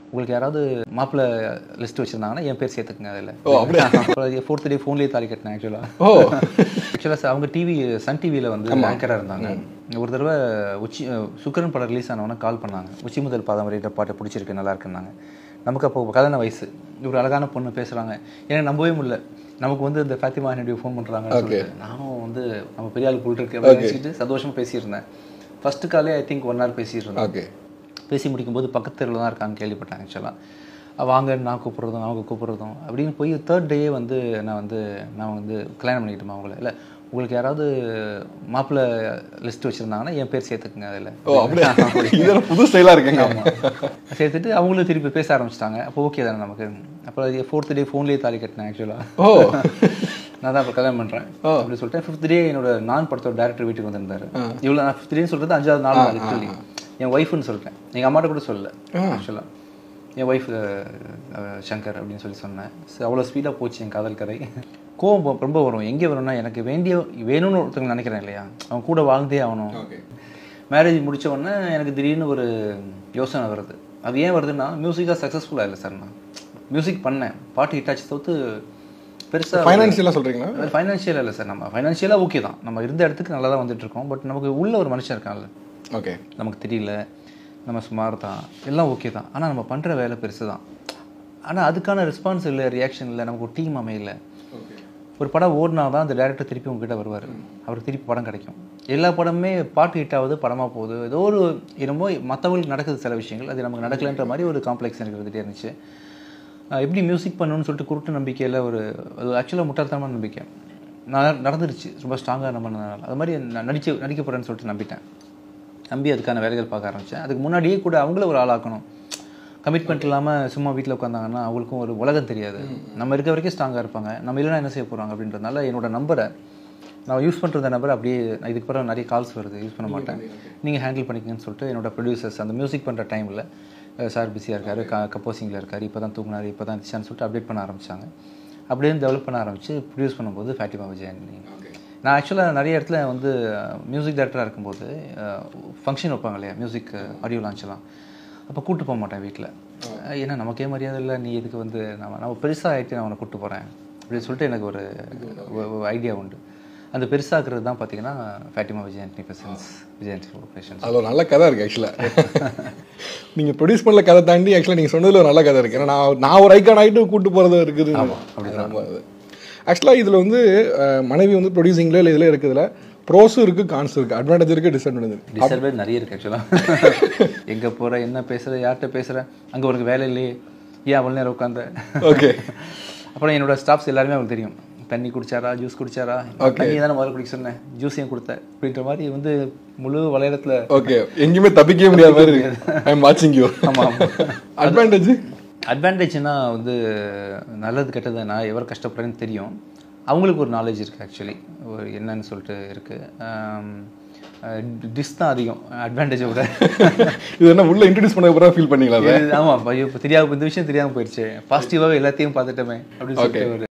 உங்களுக்கு யாராவது மாப்பிள்ளை லிஸ்ட் வச்சுருந்தாங்கன்னா என் பேர் சேர்த்துக்குங்க அதில் ஓ, அப்படியா? ஃபோர்த் டே ஃபோன்லேயே தாலி கட்டினேன் ஆக்சுவலாக ஓ ஆக்சுவலாக அவங்க டிவி சன் டிவியில் வந்து ஆங்கராக இருந்தாங்க ஒரு தடவை உச்சி சுக்கரன் படம் ரிலீஸ் ஆனவொன்னே கால் பண்ணாங்க உச்சி முதல் பாதம் வரைகிற பாட்டை பிடிச்சிருக்கு நல்லா இருக்குன்னாங்க நமக்கு அப்போ கல்யாண வயசு ஒரு அழகான பொண்ணு பேசுகிறாங்க எனக்கு நம்பவே முடியல நமக்கு வந்து இந்த ஃபாத்திமா ஹனடி ஃபோன் பண்ணுறாங்கன்னு சொல்லிட்டு நானும் வந்து நம்ம பெரிய ஆள் புல் இருக்கு அப்படின்னு நினச்சிக்கிட்டு சந்தோஷமாக பேசியிருந்தேன் ஃபஸ்ட்டு காலே ஐ திங்க் ஒன் ஹவர் பேசிட்டு இருந்தேன் ஓகே பேசி முடிக்கும்போது பக்கத்து தெருவில் தான் இருக்காங்க கேள்விப்பட்டேன் ஆக்சுவலாக வாங்க நான் கூப்பிட்றதும் அவங்க கூப்பிட்றதும் அப்படின்னு போய் தேர்ட் டே வந்து நான் வந்து நான் வந்து கல்யாணம் பண்ணிக்கிட்டோமா அவங்கள இல்லை உங்களுக்கு யாராவது மாப்பிள்ளை லிஸ்ட் வச்சுருந்தாங்கன்னா என் பேர் சேர்த்துக்குங்க அதில் ஓ அப்படியா இதெல்லாம் புது ஸ்டைலாக இருக்குங்க சேர்த்துட்டு அவங்களும் திருப்பி பேச ஆரம்பிச்சிட்டாங்க அப்போ ஓகே தானே நமக்கு அப்புறம் ஃபோர்த் டே ஃபோன்லேயே தாலி கட்டினேன் ஆக்சுவலாக ஓ நான் தான் இப்போ கல்யாணம் பண்ணுறேன் அப்படின்னு சொல்லிட்டு ஃபிஃப்த் டே என்னோட நான் படத்தோட டேரக்டர் வீட்டுக்கு வந்திருந்தாரு இவ்வளோ நான் ஃபிஃப்த் டேன்னு சொல்கிறது அஞ்சாவது நாள் ஆக்சுவலி என் ஒய்ஃப்னு சொல்லிட்டேன் எங்கள் அம்மாட்ட கூட சொல்லல ஆக்சுவலாக என் ஒய்ஃப் சங்கர் அப்படின்னு சொல்லி சொன்னேன் சரி அவ்வளோ ஸ்பீடாக போச்சு என் காதல் கதை கோவம் ரொம்ப- ரொம்ப வரும் எங்கே வரும்னா எனக்கு வேண்டிய வேணும்னு ஒருத்தவங்க நினைக்கிறேன் இல்லையா அவன் கூட வாழ்ந்தே ஆகணும் ஓகே மேரேஜ் முடிச்ச உடனே எனக்கு திடீர்னு ஒரு யோசனை வருது அது ஏன் வருதுன்னா மியூசிக்காக சக்ஸஸ்ஃபுல்லாக இல்லை சார் நான் மியூசிக் பண்ணேன் பாட்டு ஹிட் ஆச்சு தவிர்த்து பெருசாக ஃபைனான்சியலாக சொல்கிறீங்களா ஃபைனான்ஷியலாக இல்லை சார் நம்ம ஃபைனான்ஷியலாக ஓகே தான் நம்ம இருந்த இடத்துக்கு நல்லா தான் வந்துட்டு இருக்கோம் பட் நமக்கு உள்ள ஒரு மனுஷன் இருக்கான்ல ஓகே நமக்கு தெரியல நம்ம சுமார் தான் எல்லாம் ஓகே தான் ஆனால் நம்ம பண்ணுற வேலை பெருசு தான் ஆனால் அதுக்கான ரெஸ்பான்ஸ் இல்லை ரியாக்ஷன் இல்லை நமக்கு ஒரு டீம் அமையல ஓகே ஒரு படம் ஓடினா தான் அந்த டேரக்டர் திருப்பி உங்ககிட்ட வருவார் அவருக்கு திருப்பி படம் கிடைக்கும் எல்லா படமுமே பாட்டு ஹிட் ஆகுது படமாக போகுது ஏதோ ஒரு என்னமோ மற்றவங்களுக்கு நடக்குது சில விஷயங்கள் அது நமக்கு நடக்கலைன்ற மாதிரி ஒரு காம்ப்ளெக்ஸ் எனக்கு இருந்துகிட்டே இருந்துச்சு அஹ் எப்படி மியூசிக் பண்ணணும்னு சொல்லிட்டு குருட்டு நம்பிக்கையில் ஒரு அது ஆக்சுவலாக முட்டாள்தனமான நம்பிக்கை நான் நடந்துருச்சு ரொம்ப ஸ்ட்ராங்காக நம்பினதுனால அது மாதிரி நான் நடிச்சு நடிக்க போகிறேன்னு சொல்லிட்டு நம்பிட்டேன் நம்பி அதுக்கான வேலைகள் பார்க்க ஆரம்பித்தேன் அதுக்கு முன்னாடியே கூட அவங்கள ஒரு ஆளாக்கணும் கமிட்மெண்ட் இல்லாமல் சும்மா வீட்டில் உட்காந்தாங்கன்னா அவங்களுக்கும் ஒரு உலகம் தெரியாது நம்ம இருக்க வரைக்கும் ஸ்ட்ராங்காக இருப்பாங்க நம்ம இல்லைனா என்ன செய்ய போகிறாங்க அப்படின்றதுனால என்னோட நம்பரை நான் யூஸ் பண்ணுற நம்பர் அப்படியே நான் இதுக்கு பிறகு நிறைய கால்ஸ் வருது யூஸ் பண்ண மாட்டேன் நீங்கள் ஹேண்டில் பண்ணிக்கங்கன்னு சொல்லிட்டு என்னோட ப்ரொடியூசர்ஸ் அந்த மியூசிக் பண்ணுற டைமில் சார் பிஸியாக இருக்காரு க கம்போசிங்கில் இருக்காரு இப்போ தான் தூங்கினாரு இப்போ தான் இருந்துச்சான்னு சொல்லிட்டு அப்டேட் பண்ண ஆரம்பிச்சாங்க அப்படியே டெவலப் பண்ண ஆரம்பிச்சு ப்ரொடியூஸ் பண்ணும்போது ஃபேட்டிமா விஜயன் நான் ஆக்சுவலாக நிறைய இடத்துல வந்து மியூசிக் டைரக்டராக இருக்கும்போது ஃபங்க்ஷன் வைப்பாங்க இல்லையா மியூசிக் ஆடியோ லான்ச்லாம் அப்போ கூட்டு போக மாட்டேன் வீட்டில் ஏன்னா நமக்கே மரியாதை இல்லை நீ இதுக்கு வந்து நம்ம நம்ம பெருசாக ஆகிட்டு நான் அவனை கூட்டு போகிறேன் அப்படின்னு சொல்லிட்டு எனக்கு ஒரு ஐடியா உண்டு அந்த பெருசாக்குறது தான் பார்த்தீங்கன்னா ஃபேட்டிமா விஜயன் பிரசன்ஸ் விஜயன் கார்பரேஷன் அதில் ஒரு நல்ல கதை இருக்குது ஆக்சுவலாக நீங்கள் ப்ரொடியூஸ் பண்ணல கதை தாண்டி ஆக்சுவலாக நீங்கள் சொன்னதில் ஒரு நல்ல கதை இருக்குது ஏன்னா நான் நான் ஒரு ஐக்கான் ஆகிட்டு கூட்டு போகிறது இருக்குது ஆக்சுவலாக இதில் வந்து அஹ், மனைவி வந்து ப்ரொடியூசிங்கில் இல்லை இதில் இருக்குதுல ப்ரோஸும் இருக்குது கான்ஸும் இருக்குது அட்வான்டேஜ் இருக்குது டிஸ்அட்வான்டேஜ் இருக்குது டிஸ்அட்வான்டேஜ் நிறைய இருக்குது ஆக்சுவலாக எங்கே போகிற என்ன பேசுகிற யார்கிட்ட பேசுகிற அங்கே உனக்கு வேலை இல்லையே ஏன் அவ்வளோ நேரம் உட்காந்த ஓகே அப்புறம் என்னோட ஸ்டாஃப்ஸ் எல்லாருமே அவங்களுக்கு தெரியும் தண்ணி குடிச்சாரா ஜூஸ் குடிச்சாரா தண்ணி தானே முதல்ல குடிக்க சொன்னேன் ஜூஸ் ஏன் கொடுத்த அப்படின்ற மாதிரி வந்து முழு வளையத்தில் ஓகே எங்கேயுமே தப்பிக்கவே முடியாத மாதிரி இருக்கு ஐ எம் வாட்சிங் யூ ஆமாம் ஆமாம் அட்வான்டேஜ் அட்வான்டேஜ்னா வந்து நல்லது கெட்டது நான் எவர் கஷ்டப்படுறேன்னு தெரியும் அவங்களுக்கு ஒரு நாலேஜ் இருக்குது ஆக்சுவலி ஒரு என்னன்னு சொல்லிட்டு இருக்குது டிஸ் தான் அதிகம் அட்வான்டேஜை விட இது என்ன உள்ள இன்ட்ரடியூஸ் பண்ண அப்புறம் ஃபீல் பண்ணீங்களா அதை? இது- ஆமா ஐயோ இப்போ தெரியாம இந்த விஷயம் தெரியாம போயிடுச்சு பாசிட்டிவாக எல்லாத்தையும் பார்த்துட்டோமே அப்படின்னு சொல்லிட்டு ஒரு